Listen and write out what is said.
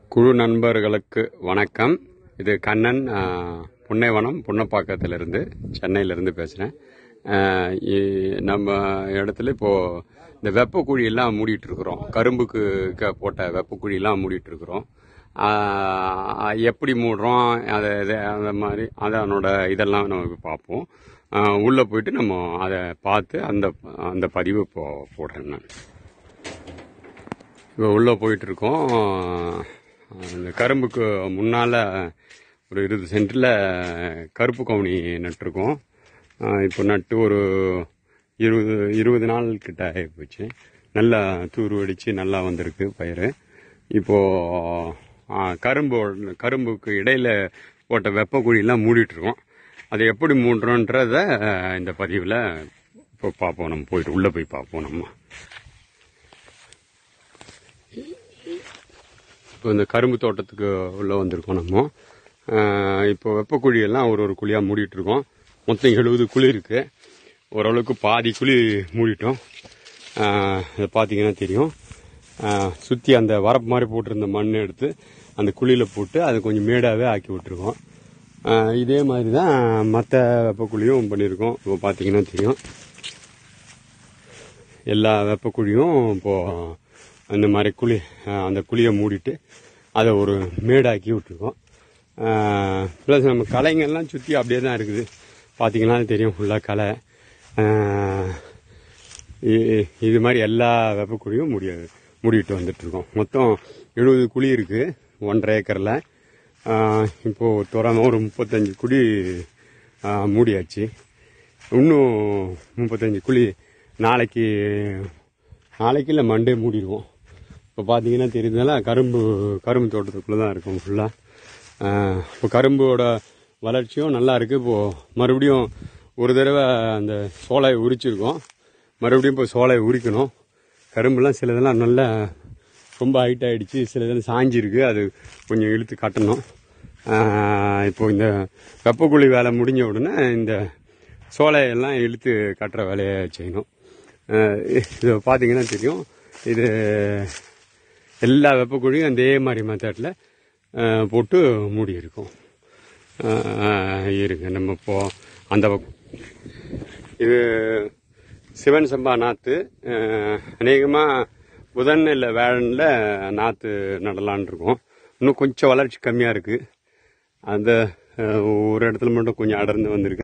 குழு நண்பர்களுக்கு வணக்கம் இது கண்ணன் ஆ, புன்னைவனம் புன்னப்பாக்கத்திலிருந்து சென்னையிலிருந்து பேசுகிறேன் நம்ம இடத்துல இப்போ இந்த வெப்ப குழியெல்லாம் மூடிட்டு இருக்கிறோம் கரும்புக்கு க- போட்ட வெப்ப குழியெல்லாம் மூடிட்டு இருக்கிறோம் ஆ, எப்படி மூடுறோம் அதை இதை- அந்த மாதிரி அதனோட இதெல்லாம் நம்ம இப்ப பார்ப்போம் ஆ, உள்ள போயிட்டு நம்ம அதை பார்த்து அந்த அந்த பதிவு இப்போ போடுறேன் நான் இப்போ உள்ளே போயிட்டு இருக்கோம் இந்த கரும்புக்கு முன்னால் ஒரு இருபது சென்டில் கருப்பு கவுனி நட்டிருக்கோம் ஆஹ் இப்போ நட்டு ஒரு இருபது இருபது நாள் கிட்ட ஆகி போச்சு நல்லா தூர் வெடிச்சு நல்லா வந்திருக்கு பயிர் இப்போ ஆஹ் கரும்பு கரும்புக்கு இடையில போட்ட வெப்ப குழியெல்லாம் மூடிட்டு இருக்கோம் அதை எப்படி மூடுறோன்றத ஆஹ் இந்த பதிவில் இப்போ பார்ப்போம் நம்ம போயிட்டு உள்ளே போய் பார்ப்போம் நம்ம இப்போ இந்த கரும்பு தோட்டத்துக்கு உள்ள வந்திருக்கோம் நம்ம ஆஹ் இப்போ வெப்ப குழியெல்லாம் ஒரு ஒரு குழியாக மூடிட்டு இருக்கோம் மொத்தம் எழுபது குழி இருக்கு ஓரளவுக்கு பாதி குழி மூடிட்டோம் ஆஹ் இதை பார்த்தீங்கன்னா தெரியும் சுற்றி அந்த வரப்பு மாதிரி போட்டிருந்த மண் எடுத்து அந்த குழியில் போட்டு அதை கொஞ்சம் மேடாகவே ஆக்கி விட்டுருக்கோம் ஆஹ் இதே மாதிரி தான் மற்ற வெப்ப குழியும் பண்ணியிருக்கோம் இப்போ பார்த்தீங்கன்னா தெரியும் எல்லா வெப்ப குழியும் இப்போ அந்த மாதிரி குழி அஹ் அந்த குழியை மூடிட்டு அதை ஒரு மேடாக்கி விட்டுருக்கோம் ப்ளஸ் நம்ம களைங்கள்லாம் சுற்றி அப்படியே தான் இருக்குது பார்த்தீங்கன்னா தெரியும் ஃபுல்லாக களை அஹ் இ- இது மாதிரி எல்லா வெப்ப குழியும் முடிய மூடிட்டு வந்துட்டு இருக்கோம் மொத்தம் எழுபது குழி இருக்கு ஒன்றரை ஏக்கரில் இப்போ தோறாம ஒரு முப்பத்தஞ்சு குழி ஆஹ் மூடியாச்சு இன்னும் முப்பத்தஞ்சு குழி நாளைக்கு நாளைக்கு இல்லை மண்டே மூடிடுவோம் இப்போ பார்த்தீங்கன்னா தெரியுதுனால கரும்பு கரும்பு தோட்டத்துக்குள்ளே தான் இருக்கும் ஃபுல்லாக இப்போ கரும்போட வளர்ச்சியும் நல்லா இருக்குது இப்போது மறுபடியும் ஒரு தடவை அந்த சோலையை உரிச்சிருக்கோம் மறுபடியும் இப்போ சோலையை உரிக்கணும் கரும்புலாம் சிலதெல்லாம் நல்லா ரொம்ப ஹைட் ஆயிடுச்சு சிலதெல்லாம் சாஞ்சிருக்கு அது கொஞ்சம் இழுத்து கட்டணும் ஆஹ் இப்போ இந்த வெப்பக்குழி வேலை முடிஞ்ச உடனே இந்த சோலையெல்லாம் இழுத்து கட்டுற வேலையை செய்யணும் ஆஹ் இது பார்த்தீங்கன்னா தெரியும் இது எல்லா வெப்பக்குழியும் அதே மாதிரி மெத்தடில் போட்டு மூடி இருக்கும் ஆஹ் இருங்க நம்ம இப்போ அந்த பக்கம் இது சிவன் சம்பா நாற்று அநேகமாக புதன் இல்லை வேழனில் நாற்று நடலான் இருக்கோம் இன்னும் கொஞ்சம் வளர்ச்சி கம்மியாக இருக்குது அந்த அஹ், ஒரு இடத்துல மட்டும் கொஞ்சம் அடர்ந்து வந்திருக்கு